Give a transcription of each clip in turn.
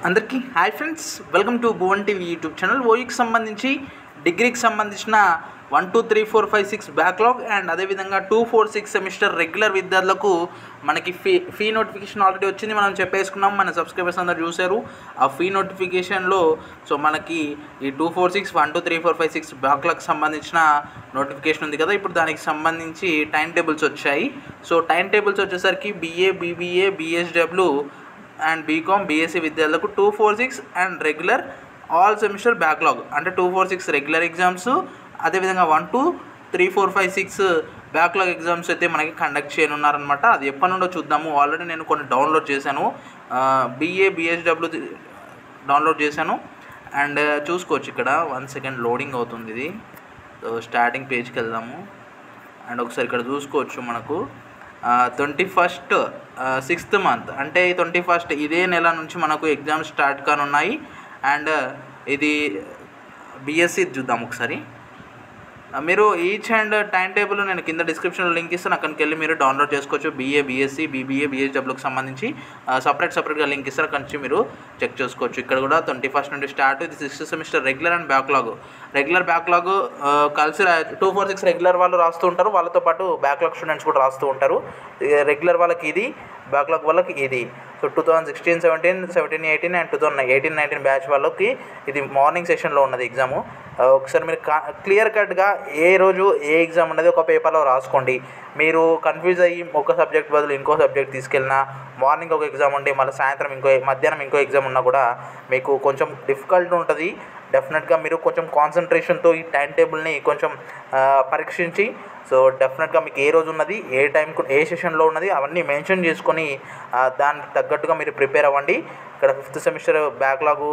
అందరికీ hi friends welcome to Bhuvan TV YouTube channel ఓయూకి సంబంధించి డిగ్రీకి సంబంధించిన one two three four five six backlog and అదేవిధంగా two four six semester regular విద్యార్థులకు మనకి ఫీ ఫీ నోటిఫికేషన్ ఆల్రెడీ వచ్చింది మనం చెప్పేసుకున్నాం మన సబ్స్క్రైబర్స్ అందరు చూశారు ఆ ఫీ నోటిఫికేషన్లో సో మనకి ఈ two four six one two three four five six backlog సంబంధించిన నోటిఫికేషన్ ఉంది కదా ఇప్పుడు దానికి సంబంధించి టైం టేబుల్స్ వచ్చాయి సో టైం టేబుల్స్ వచ్చేసరికి BA BBA BSW and BCom BSc విద్యార్థులకు two four six and regular all semester backlog అంటే two four six regular exams అదేవిధంగా one two three four five six backlog exams అయితే మనకి conduct చేయనున్నారనమాట అది ఎప్పటి నుండో చూద్దాము ఆల్రెడీ నేను కొన్ని డౌన్లోడ్ చేశాను బీఏ బిఎస్డబ్ల్యూ డౌన్లోడ్ చేశాను అండ్ చూసుకోవచ్చు ఇక్కడ వన్ సెకండ్ లోడింగ్ అవుతుంది ఇది సో స్టార్టింగ్ పేజ్కి వెళ్దాము అండ్ ఒకసారి ఇక్కడ చూసుకోవచ్చు మనకు ట్వంటీ ఫస్ట్ సిక్స్త్ మంత్ అంటే ట్వంటీ ఫస్ట్ ఇదే నెల నుంచి మనకు ఎగ్జామ్స్ స్టార్ట్ కానున్నాయి అండ్ ఇది బిఎస్సి చూద్దాం ఒకసారి ఆ, మీరు ఈచ్ అండ్ టైం టేబుల్ నేను కింద డిస్క్రిప్షన్లో లింక్ ఇస్తాను అక్కడికి వెళ్ళి మీరు డౌన్లోడ్ చేసుకోవచ్చు బీఏ బీఎస్సీ బీబీఏ బీఎస్డబ్ల్యూకి సంబంధించి సపరేట్ సపరేట్గా లింక్ ఇస్తారు అక్కడి నుంచి మీరు చెక్ చేసుకోవచ్చు ఇక్కడ కూడా ట్వంటీ ఫస్ట్ నుండి స్టార్ట్ ఇది sixth semester regular and backlog regular backlog కలిసి టూ ఫోర్ సిక్స్ రెగ్యులర్ వాళ్ళు రాస్తూ ఉంటారు వాళ్ళతో పాటు బ్యాక్లాగ్ స్టూడెంట్స్ కూడా రాస్తూ ఉంటారు రెగ్యులర్ వాళ్ళకి ఇది బ్యాక్లాగ్ వాళ్ళకి ఇది so two thousand sixteen seventeen seventeen eighteen and two thousand eighteen nineteen batch వాళ్ళకి ఇది మార్నింగ్ సెషన్లో ఉన్నది ఎగ్జాము ఒకసారి మీరు క్లియర్ కట్గా ఏ రోజు ఏ ఎగ్జామ్ ఉన్నది ఒక పేపర్లో రాసుకోండి మీరు కన్ఫ్యూజ్ అయ్యి ఒక సబ్జెక్ట్ బదులు ఇంకో సబ్జెక్ట్ తీసుకెళ్ళినా మార్నింగ్ ఒక ఎగ్జామ్ ఉండి మళ్ళీ సాయంత్రం ఇంకో మధ్యాహ్నం ఇంకో ఎగ్జామ్ ఉన్నా కూడా మీకు కొంచెం డిఫికల్ట్ ఉంటుంది డెఫినెట్గా మీరు కొంచెం కాన్సన్ట్రేషన్తో ఈ టైం టేబుల్ని కొంచెం ఆ, పరీక్షించి సో డెఫినెట్గా మీకు ఏ రోజు ఉన్నది ఏ టైంకు ఏ సెషన్లో ఉన్నది అవన్నీ మెన్షన్ చేసుకొని ఆ, దానికి తగ్గట్టుగా మీరు ప్రిపేర్ అవ్వండి ఇక్కడ ఫిఫ్త్ సెమిస్టర్ బ్యాక్లాగు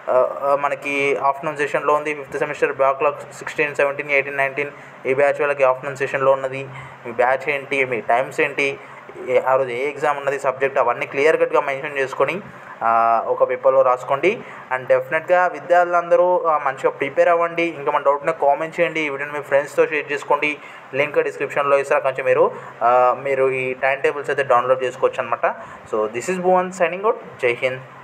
మనకి ఆఫ్టర్నూన్ సెషన్లో ఉంది fifth semester backlog sixteen seventeen eighteen nineteen ఈ బ్యాచ్ వాళ్ళకి ఆఫ్టర్నూన్ సెషన్లో ఉన్నది మీ బ్యాచ్ ఏంటి మీ టైమ్స్ ఏంటి ఏ- ఆ రోజు ఏ ఎగ్జామ్ ఉన్నది సబ్జెక్ట్ అవన్నీ క్లియర్ కట్గా మెన్షన్ చేసుకొని ఆ, ఒక పేపర్లో రాసుకోండి అండ్ డెఫినెట్గా విద్యార్థులందరూ ఆ, మంచిగా ప్రిపేర్ అవ్వండి ఇంకా మన డౌట్ని కామెంట్ చేయండి ఈ వీడియోని మీ ఫ్రెండ్స్తో షేర్ చేసుకోండి లింక్ డిస్క్రిప్షన్లో ఇస్తారు కొంచెం మీరు ఆ, మీరు ఈ టైం టేబుల్స్ అయితే డౌన్లోడ్ చేసుకోవచ్చు అనమాట so this is Bhuvan signing out Jai Hind